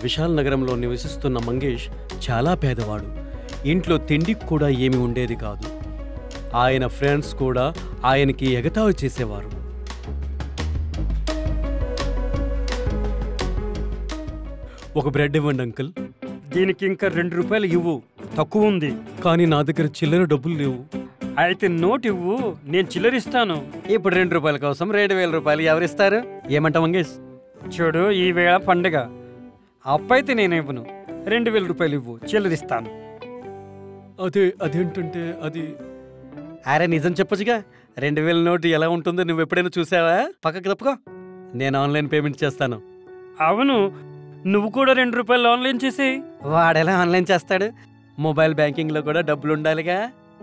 విశాల్ నగరంలో నివసిస్తున్న మంగేష్ చాలా పేదవాడు ఇంట్లో తిండికి కూడా ఏమీ ఉండేది కాదు ఆయన ఫ్రెండ్స్ కూడా ఆయనకి ఎగతాళి చేసేవారు ఒక బ్రెడ్ ఇవ్వండి అంకుల్ దీనికి ఇంకా రెండు రూపాయలు ఇవ్వు తక్కువ ఉంది కానీ నా దగ్గర చిల్లర డబ్బులు లేవు అయితే నోట్ ఇవ్వు నేను చిల్లరిస్తాను ఇప్పుడు రెండు రూపాయల కోసం రెండు వేల రూపాయలు ఎవరిస్తారు ఏమంటా మంగేష్ చూడు ఈ వేళ పండగ అప్పైతే నేను ఇవ్వను రెండు వేల రూపాయలు ఇవ్వు చిల్లరిస్తాను అదే అదేంటంటే అది అరే నిజం చెప్పొచ్చుగా రెండు వేల నోటు ఎలా ఉంటుందో నువ్వు ఎప్పుడైనా చూసావా పక్కకి తప్పుకో నేను ఆన్లైన్ పేమెంట్ చేస్తాను అవును నువ్వు కూడా రెండు రూపాయలు ఆన్లైన్ చేసి వాడెలా ఆన్లైన్ చేస్తాడు మొబైల్ బ్యాంకింగ్లో కూడా డబ్బులు ఉండాలిగా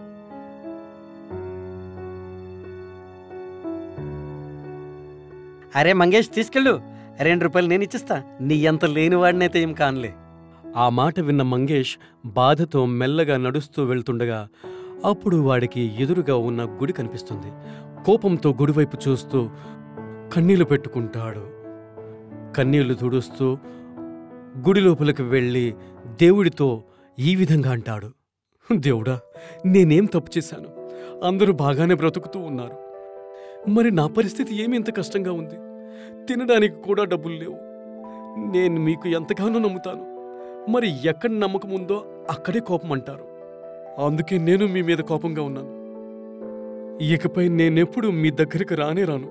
అరే మంగేష్ తీసుకెళ్ళు రెండు రూపాయలు నేను ఇచ్చిస్తా నీ ఎంత లేని వాడినైతే ఏం కానులే ఆ మాట విన్న మంగేష్ బాధతో మెల్లగా నడుస్తూ వెళ్తుండగా అప్పుడు వాడికి ఎదురుగా ఉన్న గుడి కనిపిస్తుంది కోపంతో గుడివైపు చూస్తూ కన్నీళ్లు పెట్టుకుంటాడు కన్నీళ్లు తుడుస్తూ గుడి లోపలికి వెళ్ళి దేవుడితో ఈ విధంగా అంటాడు దేవుడా నేనేం తప్పు చేశాను అందరూ బాగానే బ్రతుకుతూ ఉన్నారు మరి నా పరిస్థితి ఏమి ఇంత కష్టంగా ఉంది తినడానికి కూడా డబ్బులు లేవు నేను మీకు ఎంతగానో నమ్ముతాను మరి ఎక్కడ నమ్మకం ఉందో అక్కడే కోపం అంటారు అందుకే నేను మీ మీద కోపంగా ఉన్నాను ఇకపై నేనెప్పుడు మీ దగ్గరికి రానే రాను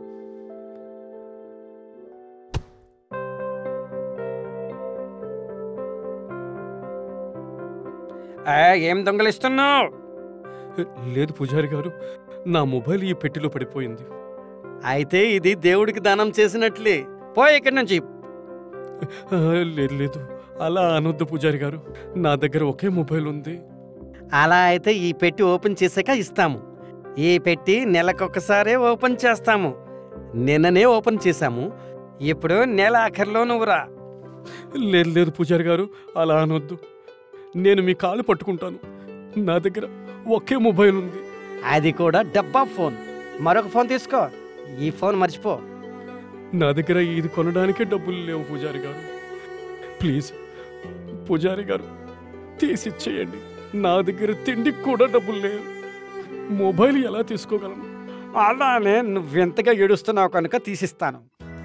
ఆ, ఏం దొంగలిస్తున్నావు లేదు పూజారి గారు నా మొబైల్ ఈ పెట్టెలో పడిపోయింది అయితే ఇది దేవుడికి దానం చేసినట్లే పో ఇక్కడి నుంచి ఆ, లేదు లేదు అలా అనొద్దు పూజారి గారు నా దగ్గర ఒకే మొబైల్ ఉంది అలా అయితే ఈ పెట్టి ఓపెన్ చేశాక ఇస్తాము ఈ పెట్టి నెలకొకసారే ఓపెన్ చేస్తాము నిన్ననే ఓపెన్ చేశాము ఇప్పుడు నెల ఆఖరిలో నువ్వు రా లేదు లేదు పూజారి గారు అలా అనొద్దు నేను మీ కాలు పట్టుకుంటాను నా దగ్గర ఒకే మొబైల్ ఉంది అది కూడా డబ్బా ఫోన్ మరొక ఫోన్ తీసుకో ఈ ఫోన్ మర్చిపో నా దగ్గర ఇది కొనడానికే డబ్బులు లేవు పూజారి గారు ప్లీజ్ పూజారి గారు తీసిచ్చేయండి నా దగ్గర తిండికి కూడా డబ్బులు లేవు మొబైల్ ఎలా తీసుకోగలను అలానే నువ్వెంతగా ఏడుస్తున్నావు కనుక తీసిస్తాను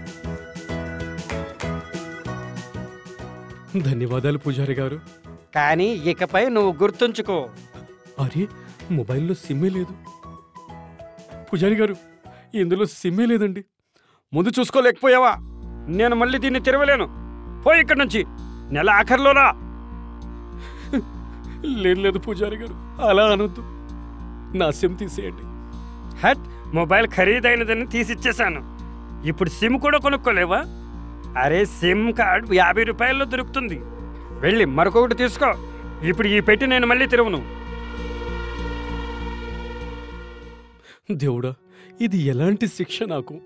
ధన్యవాదాలు పూజారి గారు కానీ ఇకపై నువ్వు గుర్తుంచుకో అరే మొబైల్లో సిమ్మే లేదు పూజారి గారు ఇందులో సిమ్మే లేదండి ముందు చూసుకోలేకపోయావా నేను మళ్ళీ దీన్ని తెరవలేను పో ఇక్కడి నుంచి నెల ఆఖరిలో రా లేదు లేదు పూజారి గారు అలా అనొద్దు నా సిమ్ తీసేయండి హట్ మొబైల్ ఖరీదైనదని తీసిచ్చేశాను ఇప్పుడు సిమ్ కూడా కొనుక్కోలేవా అరే సిమ్ కార్డ్ యాభై రూపాయల్లో దొరుకుతుంది వెళ్ళి మరొకటి తీసుకో ఇప్పుడు ఈ పెట్టి నేను మళ్ళీ తెరవను దేవుడా ఇది ఎలాంటి శిక్ష నాకు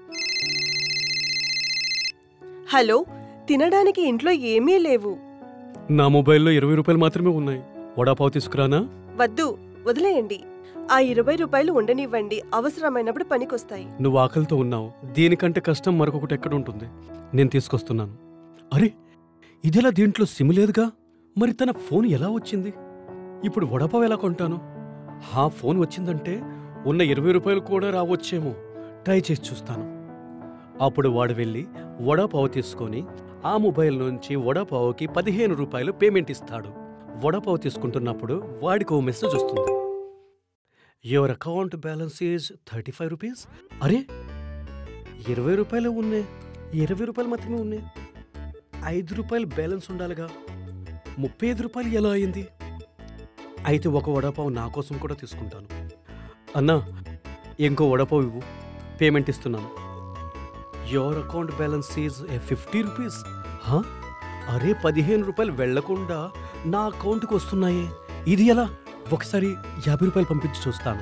హలో తినడానికి ఇంట్లో ఏమీ లేవు నా మొబైల్లో ఇరవై రూపాయలు మాత్రమే ఉన్నాయి వడాపావు తీసుకురానా వద్దు వదిలేయండి ఆ ఇరవై రూపాయలు ఉండనివ్వండి అవసరమైనప్పుడు పనికొస్తాయి నువ్వు ఆకలితో ఉన్నావు దీనికంటే కష్టం మరొకటి ఎక్కడ ఉంటుంది నేను తీసుకొస్తున్నాను అరే ఇదెలా దీంట్లో సిమ్ లేదుగా మరి తన ఫోన్ ఎలా వచ్చింది ఇప్పుడు వడపావు ఎలా కొంటాను ఆ ఫోన్ వచ్చిందంటే ఉన్న ఇరవై రూపాయలు కూడా రావచ్చేమో ట్రై చేసి చూస్తాను అప్పుడు వాడు వెళ్ళి వడపావు తీసుకొని ఆ మొబైల్ నుంచి వడపావుకి పదిహేను రూపాయలు పేమెంట్ ఇస్తాడు వడపావు తీసుకుంటున్నప్పుడు వాడికి ఓ మెసేజ్ వస్తుంది your account balance is thirty five rupees అరే ఇరవై రూపాయలు ఉన్నాయి ఇరవై రూపాయలు మాత్రమే ఉన్నాయి ఐదు రూపాయలు బ్యాలెన్స్ ఉండాలిగా ముప్పై ఐదు రూపాయలు ఎలా అయింది అయితే ఒక వడపావు నా కోసం కూడా తీసుకుంటాను అన్నా ఇంకో వడపావు ఇవ్వు పేమెంట్ ఇస్తున్నాను your account balance is fifty rupees అరే పదిహేను రూపాయలు వెళ్లకుండా నా అకౌంట్కి వస్తున్నాయే ఇది ఎలా ఒకసారి యాభై రూపాయలు పంపించి చూస్తాను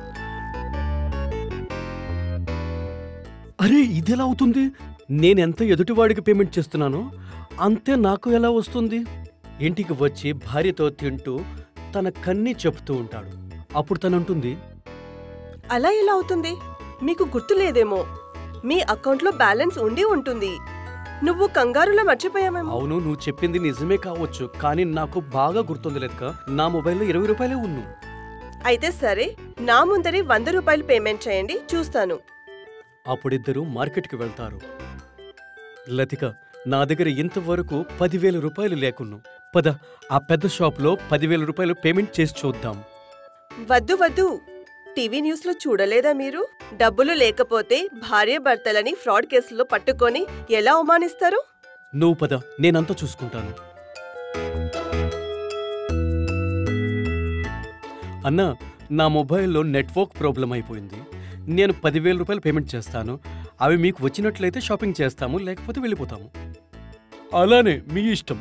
అరే ఇది ఎలా అవుతుంది నేనెంత ఎదుటివాడికి పేమెంట్ చేస్తున్నానో అంతే నాకు ఎలా వస్తుంది ఇంటికి వచ్చి భార్యతో తింటూ తన కన్ని చెప్తూ ఉంటాడు అప్పుడు తనంటుంది అలా ఎలా అవుతుంది మీకు గుర్తు లేదేమో మీ అకౌంట్లో బ్యాలెన్స్ ఉండి ఉంటుంది నువ్వు కంగారులో మర్చిపోయామేమో అవును నువ్వు చెప్పింది నిజమే కావచ్చు కానీ నాకు బాగా గుర్తుంది లేదుక నా మొబైల్లో ఇరవై రూపాయలే ఉన్ను అయితే సరే నా ముందరి వంద రూపాయలు పేమెంట్ చేయండి చూస్తాను అప్పుడిద్దరూ మార్కెట్కి వెళ్తారు లతిక నా దగ్గర ఇంతవరకు పదివేల రూపాయలు లేకున్ను పద ఆ పెద్ద షాప్లో పదివేల రూపాయలు పేమెంట్ చేసి చూద్దాం వద్దు వద్దు టీవీ న్యూస్ లో చూడలేదా మీరు డబ్బులు లేకపోతే భార్య భర్తలని ఫ్రాడ్ కేసులో పట్టుకొని ఎలా అవమానిస్తారు నువ్వు పద నేనంతా చూసుకుంటాను అన్నా నా మొబైల్లో నెట్వర్క్ ప్రాబ్లం అయిపోయింది నేను పదివేల రూపాయలు పేమెంట్ చేస్తాను అవి మీకు వచ్చినట్లయితే షాపింగ్ చేస్తాము లేకపోతే వెళ్ళిపోతాము అలానే మీ ఇష్టం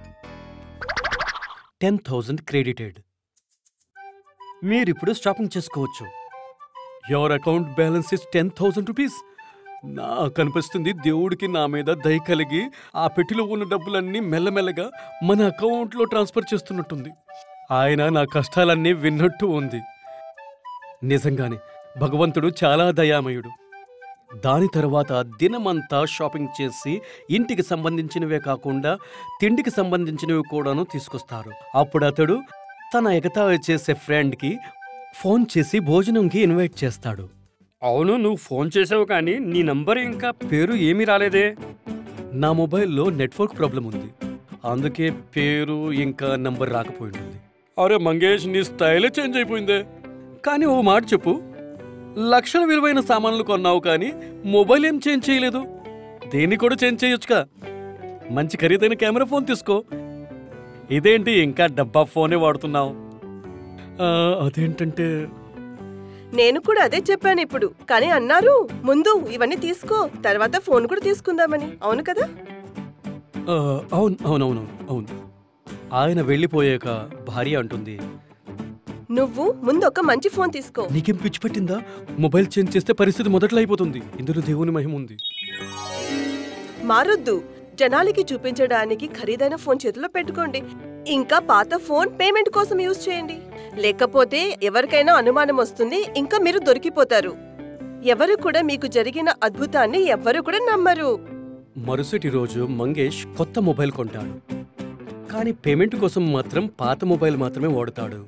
టెన్ థౌజండ్ క్రెడిటెడ్ మీరిప్పుడు షాపింగ్ చేసుకోవచ్చు your account balance is ten thousand rupees నాకు అనిపిస్తుంది దేవుడికి నా మీద దయ కలిగి ఆ పెట్టిలో ఉన్న డబ్బులన్నీ మెల్లమెల్లగా మన అకౌంట్లో ట్రాన్స్ఫర్ చేస్తున్నట్టుంది ఆయన నా కష్టాలన్నీ విన్నట్టు ఉంది నిజంగానే భగవంతుడు చాలా దయామయుడు దాని తర్వాత దినమంతా షాపింగ్ చేసి ఇంటికి సంబంధించినవే కాకుండా తిండికి సంబంధించినవి కూడాను తీసుకొస్తారు అప్పుడు అతడు తన ఎగతాళి చేసే ఫ్రెండ్కి ఫోన్ చేసి భోజనంకి ఇన్వైట్ చేస్తాడు అవును నువ్వు ఫోన్ చేసావు కానీ నీ నంబర్ ఇంకా పేరు ఏమీ రాలేదే నా మొబైల్లో నెట్వర్క్ ప్రాబ్లం ఉంది అందుకే పేరు ఇంకా నంబర్ రాకపోయింది అరే మంగేష్ నీ స్టైలే చేంజ్ అయిపోయిందే కానీ ఓ మాట చెప్పు లక్షల విలువైన సామాన్లు కొన్నావు కానీ మొబైల్ ఏం చేంజ్ చేయలేదు దేన్ని కూడా చేంజ్ చేయొచ్చుగా మంచి ఖరీదైన కెమెరా ఫోన్ తీసుకో ఇదేంటి ఇంకా డబ్బా ఫోనే వాడుతున్నావు ఆ, అదేంటంటే నేను కూడా అదే చెప్పాను ఇప్పుడు కానీ అన్నారు ముందు ఇవన్నీ తీసుకో తర్వాత ఫోన్ కూడా తీసుకుందామని అవును కదా ఆ, అవును అవునవును అవును ఆయన వెళ్ళిపోయాక భార్య అంటుంది నువ్వు ముందు ఒక మంచి ఫోన్ తీసుకో నీకేం పిచ్చి పట్టిందా మొబైల్ చేంజ్ చేస్తే పరిస్థితి మొదట్లో అయిపోతుంది ఇందులో దేవుని మహిమ ఉంది మారొద్దు జనాలకి చూపించడానికి ఖరీదైన ఫోన్ చేతిలో పెట్టుకోండి ఇంకా పాత ఫోన్ పేమెంట్ కోసం యూజ్ చేయండి లేకపోతే ఎవరికైనా అనుమానం వస్తుంది ఇంకా మీరు దొరికిపోతారు ఎవరు కూడా మీకు జరిగిన అద్భుతాన్ని ఎవ్వరు కూడా నమ్మరు మరుసటి రోజు మంగేష్ కొత్త మొబైల్ కొంటాడు కానీ పేమెంట్ కోసం మాత్రం పాత మొబైల్ మాత్రమే వాడతాడు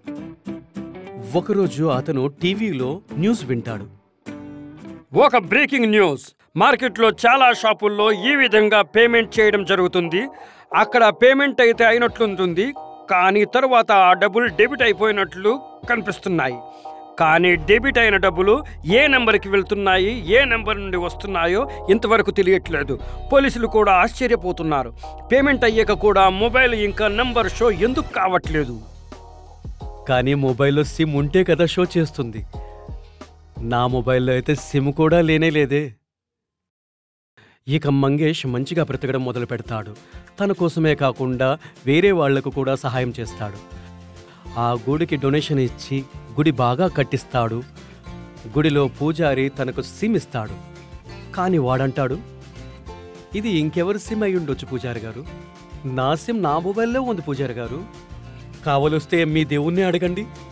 ఒకరోజు అతను టీవీలో న్యూస్ వింటాడు ఒక బ్రేకింగ్ న్యూస్ మార్కెట్లో చాలా షాపుల్లో ఈ విధంగా పేమెంట్ చేయడం జరుగుతుంది అక్కడ పేమెంట్ అయితే అయినట్లుంటుంది కానీ తర్వాత ఆ డబ్బులు డెబిట్ అయిపోయినట్లు కనిపిస్తున్నాయి కానీ డెబిట్ అయిన డబ్బులు ఏ నెంబర్కి వెళ్తున్నాయి ఏ నెంబర్ నుండి వస్తున్నాయో ఇంతవరకు తెలియట్లేదు పోలీసులు కూడా ఆశ్చర్యపోతున్నారు పేమెంట్ అయ్యాక కూడా మొబైల్ ఇంకా నంబర్ షో ఎందుకు కావట్లేదు కానీ మొబైల్లో సిమ్ ఉంటే కదా షో చేస్తుంది నా మొబైల్లో అయితే సిమ్ కూడా లేనే లేదే ఇక మంగేష్ మంచిగా బ్రతకడం మొదలు పెడతాడు తన కోసమే కాకుండా వేరే వాళ్లకు కూడా సహాయం చేస్తాడు ఆ గుడికి డొనేషన్ ఇచ్చి గుడి బాగా కట్టిస్తాడు గుడిలో పూజారి తనకు సిమ్ ఇస్తాడు కానీ వాడంటాడు ఇది ఇంకెవరి సిమ్ అయి ఉండొచ్చు పూజారి గారు నా సిమ్ నా మొబైల్లో ఉంది పూజారి గారు కావలొస్తే మీ దేవుణ్ణి అడగండి